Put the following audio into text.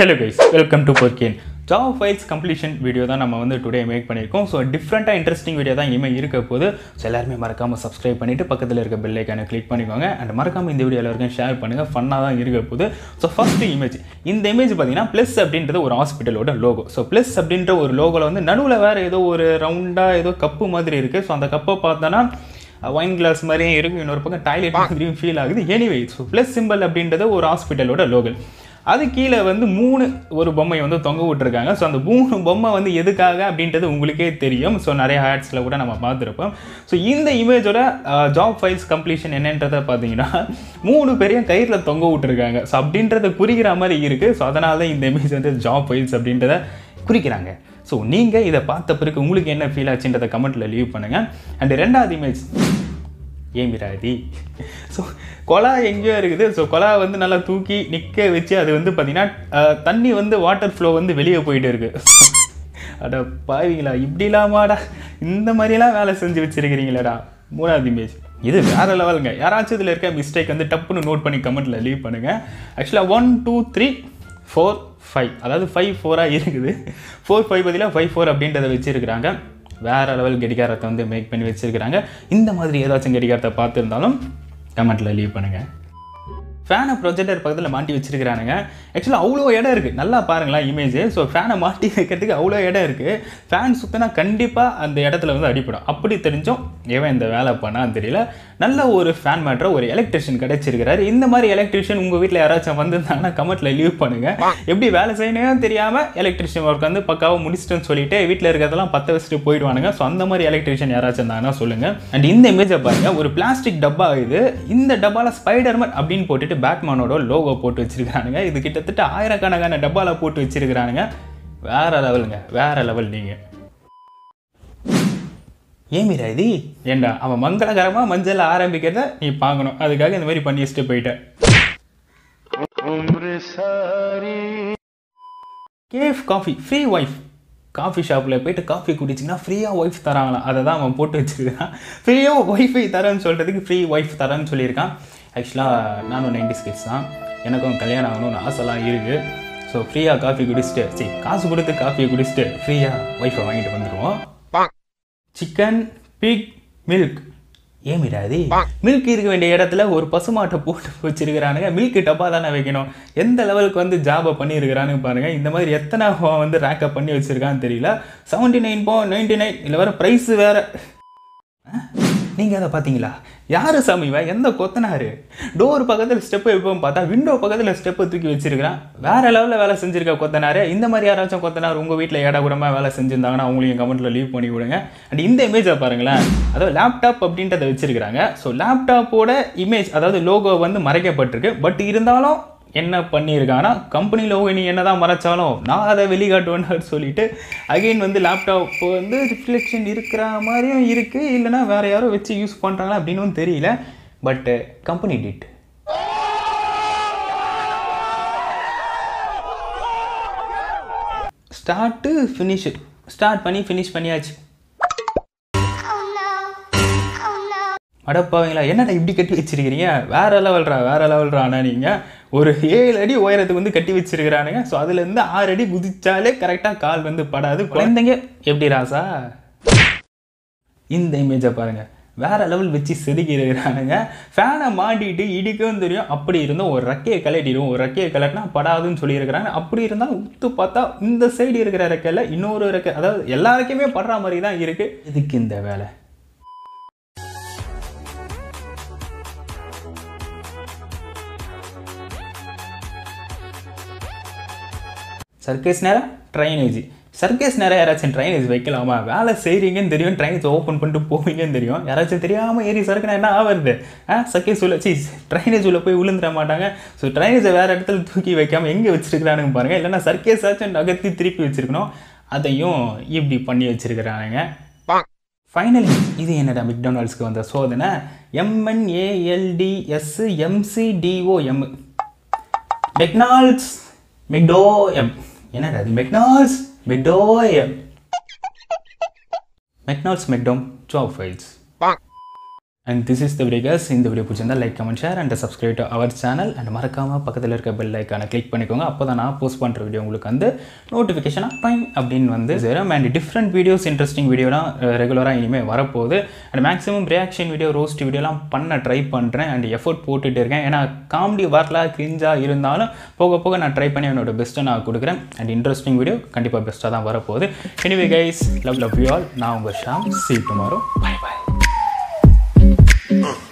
hello guys welcome to பொர்கேன் job files completion video தான் நம்ம வந்து டுடே மேக் பண்ணியிருக்கோம் ஸோ டிஃப்ரெண்ட்டாக இன்ட்ரெஸ்டிங் வீடியோ தான் இனிமேல் இருக்க போது ஸோ எல்லாருமே மறக்காமல் சப்ஸ்கிரைப் பண்ணிவிட்டு பக்கத்தில் இருக்க பெல் ஐக்கானை கிளிக் பண்ணிக்கோங்க அண்ட் மறக்காமல் இந்த வீடியோ எல்லாருக்கும் ஷேர் பண்ணுங்கள் ஃபன்னாக தான் இருக்க போது ஸோ ஃபஸ்ட்டு இமேஜ் இந்த இமேஜ் பார்த்தீங்கன்னா ப்ளஸ் அப்படின்றது ஒரு ஹாஸ்பிட்டலோட லோகோ ஸோ ப்ளஸ் அப்படின்ற ஒரு லோகோவில் வந்து நடுவில் வேறு ஏதோ ஒரு ரவுண்டாக ஏதோ கப்பு மாதிரி இருக்குது ஸோ அந்த கப்பை பார்த்தோன்னா ஒயின் கிளாஸ் மாதிரியும் இருக்குது இன்னொரு பக்கம் டாய்லெட் மாதிரியும் ஃபீல் ஆகுது எனிவே ஸோ ப்ளஸ் சிம்பிள் அப்படின்றது ஒரு ஹாஸ்பிட்டலோட லோகல் அது கீழே வந்து மூணு ஒரு பொம்மையை வந்து தொங்க விட்டுருக்காங்க ஸோ அந்த மூணு பொம்மை வந்து எதுக்காக அப்படின்றது உங்களுக்கே தெரியும் ஸோ நிறைய ஆட்ஸில் கூட நம்ம பார்த்துருப்போம் ஸோ இந்த இமேஜோட ஜாப் ஃபைல்ஸ் கம்ப்ளீஷன் என்னன்றதை பார்த்தீங்கன்னா மூணு பேரையும் கயிறில் தொங்க விட்டுருக்காங்க ஸோ அப்படின்றத குறிக்கிற மாதிரி இருக்குது ஸோ அதனால தான் இந்த இமேஜ் வந்து ஜாப் ஃபைல்ஸ் அப்படின்றத குறிக்கிறாங்க ஸோ நீங்கள் இதை பார்த்த பிறகு உங்களுக்கு என்ன ஃபீல் ஆச்சுன்றதை கமெண்ட்டில் லீவ் பண்ணுங்கள் அண்ட் ரெண்டாவது இமேஜ் ஏமிராதி ஸோ கொலா எங்கேயோ இருக்குது ஸோ கொலா வந்து நல்லா தூக்கி நிற்க வச்சு அது வந்து பார்த்திங்கன்னா அஹ், தண்ணி வந்து வாட்டர் ஃப்ளோ வந்து வெளியே போயிட்டு இருக்கு அட பாவிங்களா இப்படிலாமாடா இந்த மாதிரிலாம் வேலை செஞ்சு வச்சிருக்கிறீங்களேடா மூணாவது இமேஜ் இது வேற லெவலுங்க யாராச்சும் இதில் இருக்க மிஸ்டேக் வந்து டப்புன்னு நோட் பண்ணி கமெண்ட்டில் லீவ் பண்ணுங்கள் ஆக்சுவலாக one two three four five அதாவது ஃபைவ் ஃபோராக இருக்குது ஃபோர் ஃபைவ் பதிலாக ஃபைவ் ஃபோர் அப்படின்றத வச்சுருக்கிறாங்க வேறு லெவல் கடிகாரத்தை வந்து மேக் பண்ணி வச்சுருக்கிறாங்க இந்த மாதிரி ஏதாச்சும் கடிகாரத்தை பார்த்துருந்தாலும் கமெண்ட்டில் லீவ் பண்ணுங்கள் ஃபேனை ப்ரொஜெக்டர் பக்கத்தில் மாட்டி வச்சிருக்கிறானுங்க ஆக்சுவலாக அவ்வளோ இடம் இருக்குது நல்லா பாருங்களேன் இமேஜ் ஸோ ஃபேனை மாட்டி வைக்கிறதுக்கு அவ்வளோ இடம் இருக்குது ஃபேன் சுற்றினா கண்டிப்பாக அந்த இடத்துல வந்து அடிப்படும் அப்படி தெரிஞ்சும் எவன் இந்த வேலை பண்ணான்னு தெரியல நல்ல ஒரு ஃபேன் மேட்ரை ஒரு எலக்ட்ரிஷியன் கிடைச்சிருக்கிறாரு இந்த மாதிரி எலக்ட்ரிஷியன் உங்கள் வீட்டில் யாராச்சும் வந்திருந்தாங்கன்னா கமெண்ட்டில் லீவ் பண்ணுங்கள் எப்படி வேலை செய்யணும் தெரியாமல் எலக்ட்ரிஷியன் ஒர்க் வந்து பக்காவாக முடிச்சிட்டேன்னு சொல்லிட்டு வீட்டில் இருக்கிறதெல்லாம் பற்ற வச்சுட்டு போயிடுவானுங்க ஸோ அந்த மாதிரி எலக்ட்ரிஷியன் யாராச்சும் இருந்தாங்கன்னா சொல்லுங்கள் அண்ட் இந்த இமேஜை பாருங்க ஒரு பிளாஸ்டிக் டப்பா இது இந்த டப்பாவில் ஸ்பைடர்மேன் அப்படின்னு போட்டுட்டு பேட்மேனோட லோகோ போட்டு வச்சிருக்கானுங்க இது கிட்டத்தட்ட ஆயிரக்கணக்கான டப்பாவில் போட்டு வச்சிருக்கிறானுங்க வேற லெவலுங்க வேற லெவல் நீங்கள் ஏமிரா இது ஏண்டா அவன் மங்களகரமாக மஞ்சள் ஆரம்பிக்கிறத நீ பார்க்கணும் அதுக்காக இந்த மாதிரி பண்ணி வச்சுட்டு போயிட்டேன் cafe coffee free wifi coffee ஷாப்பில் போயிட்டு காஃபி குடிச்சிங்கன்னா ஃப்ரீயாக ஒய்ஃப் தராங்களாம் அதை தான் அவன் போட்டு வச்சுருக்கான் ஃப்ரீயாக ஒய்ஃபை தரேன்னு சொல்கிறதுக்கு ஃப்ரீ ஒய்ஃப் தரேன்னு சொல்லியிருக்கான் ஆக்சுவலாக நானும் நைன்டி ஸ்கிட்ஸ் தான் எனக்கும் கல்யாணம் ஆகணும்னு ஆசைலாம் இருக்குது ஸோ ஃப்ரீயாக காஃபி குடிச்சிட்டு சரி காசு கொடுத்து காஃபியை குடிச்சிட்டு ஃப்ரீயாக ஒய்ஃபை வாங்கிட்டு வந்துடுவோம் சிக்கன் பிக் மில்க் ஏன் மிராதி மில்க் இருக்க வேண்டிய இடத்துல ஒரு பசுமாட்டை போட்டு வச்சிருக்கிறானுங்க மில்க் டப்பா தானே வைக்கணும் எந்த லெவலுக்கு வந்து ஜாபை பண்ணியிருக்கிறான்னு பாருங்க இந்த மாதிரி எத்தனை அவன் வந்து ரேக்கப் பண்ணி வச்சிருக்கான்னு தெரியல செவன்ட்டி நைன் போ நைன்டி நைன் இல்லை வேற ப்ரைஸ் வேற நீங்கள் அதை பார்த்தீங்களா யார் சாமி இவன் எந்த கொத்தனாரு டோர் பக்கத்தில் ஸ்டெப்பு எப்பவும் பார்த்தா விண்டோ பக்கத்தில் ஸ்டெப்பை தூக்கி வச்சிருக்கிறான் வேற லெவலில் வேலை செஞ்சிருக்க கொத்தனாரு இந்த மாதிரி யாராச்சும் கொத்தனார் உங்கள் வீட்டில் ஏடாகுடமாக வேலை செஞ்சிருந்தாங்கன்னா அவங்களையும் கமெண்ட்டில் லீவ் பண்ணி விடுங்க அண்ட் இந்த இமேஜை பாருங்களேன் அதாவது லேப்டாப் அப்படின்றத வச்சிருக்கிறாங்க ஸோ லேப்டாப்போட இமேஜ் அதாவது லோகோ வந்து மறைக்கப்பட்டிருக்கு பட் இருந்தாலும் என்ன பண்ணியிருக்காங்கன்னா கம்பெனி லோகோ நீ என்ன தான் மறைச்சாலும் நான் அதை வெளிக்காட்டுவேன்னு சொல்லிட்டு அகைன் வந்து லேப்டாப் வந்து ரிஃப்ளெக்ஷன் இருக்கிற மாதிரியும் இருக்குது இல்லைனா வேற யாரோ வச்சு யூஸ் பண்ணுறாங்களா அப்படின்னு தெரியல but company did start finish start பண்ணி ஃபினிஷ் பண்ணியாச்சு அடப்பாவீங்களா என்னடா இப்படி கட்டி வச்சிருக்கிறீங்க வேற லெவல்ரா வேற லெவல்ராண்ணா நீங்கள் ஒரு ஏழு அடி உயரத்துக்கு வந்து கட்டி வச்சிருக்கிறானுங்க ஸோ அதுலேருந்து ஆறு அடி குதிச்சாலே கரெக்டாக கால் வந்து படாது குழந்தைங்க எப்படி ராசா இந்த இமேஜை பாருங்க வேற லெவல் வச்சு செதுக்கி இருக்கிறானுங்க ஃபேனை மாட்டிட்டு இடிக்கவும் தெரியும் அப்படி இருந்தும் ஒரு ரெக்கையை கலட்டிடும் ஒரு ரெக்கையை கலட்டினா படாதுன்னு சொல்லியிருக்கிறாங்க அப்படி இருந்தால் உத்து பார்த்தா இந்த சைடு இருக்கிற ரெக்கையில் இன்னொரு ரெக்கை அதாவது எல்லா ரெக்கையுமே படுற மாதிரி தான் இருக்கு இதுக்கு இந்த வேலை சர்க்கஸ் நேரம் ட்ரைனேஜ் சர்க்கஸ் நேரம் யாராச்சும் ட்ரைனேஜ் வைக்கலாமா வேலை செய்கிறீங்கன்னு தெரியும் ட்ரைனேஜ் ஓப்பன் பண்ணிட்டு போவீங்கன்னு தெரியும் யாராச்சும் தெரியாமல் ஏறி சறுக்குனா என்ன ஆகுறது ஆ சர்க்கஸ் உள்ள சி ட்ரைனேஜ் உள்ள போய் விழுந்துட மாட்டாங்க ஸோ ட்ரைனேஜை வேறு இடத்துல தூக்கி வைக்காமல் எங்கே வச்சிருக்கிறானுங்க பாருங்கள் இல்லைன்னா சர்க்கஸ் ஆச்சும் நகர்த்தி திருப்பி வச்சிருக்கணும் அதையும் இப்படி பண்ணி வச்சிருக்கிறானுங்க ஃபைனலி இது என்னடா மெக்டொனால்ட்ஸ்க்கு வந்த சோதனை எம்என்ஏஎல்டிஎஸ் எம்சிடிஓஎம் மெக்னால்ட்ஸ் மெக்டோஎம் என்னடா அது மெக்னால்ட்ஸ் மெக்டோஎம் மெக்னால்ட்ஸ் மெக்டோம் job files and this is the video கேஸ் இந்த வீடியோ பிடிச்சிருந்தா like comment share and subscribe to our channel and மறக்காமல் பக்கத்தில் இருக்க பெல் ஐக்கானை கிளிக் பண்ணிக்கோங்க அப்போ தான் நான் போஸ்ட் பண்ணுற வீடியோ உங்களுக்கு வந்து நோட்டிஃபிகேஷனாக டைம் அப்படின்னு வந்து சேரும் அண்ட் டிஃப்ரெண்ட் வீடியோஸ் இன்ட்ரெஸ்டிங் வீடியோலாம் ரெகுலராக இனிமேல் வரப்போகுது and maximum reaction video roast வீடியோலாம் பண்ண ட்ரை பண்ணுறேன் அண்ட் எஃபோர்ட் போட்டுட்டு இருக்கேன் ஏன்னா காமெடி வரல கிரிஞ்சாக இருந்தாலும் போக போக நான் ட்ரை பண்ணி என்னோட பெஸ்ட்டை நான் கொடுக்குறேன் அண்ட் இன்ட்ரெஸ்டிங் வீடியோ கண்டிப்பாக பெஸ்ட்டாக தான் வரப்போகுது anyway guys love love you all நான் உங்கள் Sham see tomorrow bye by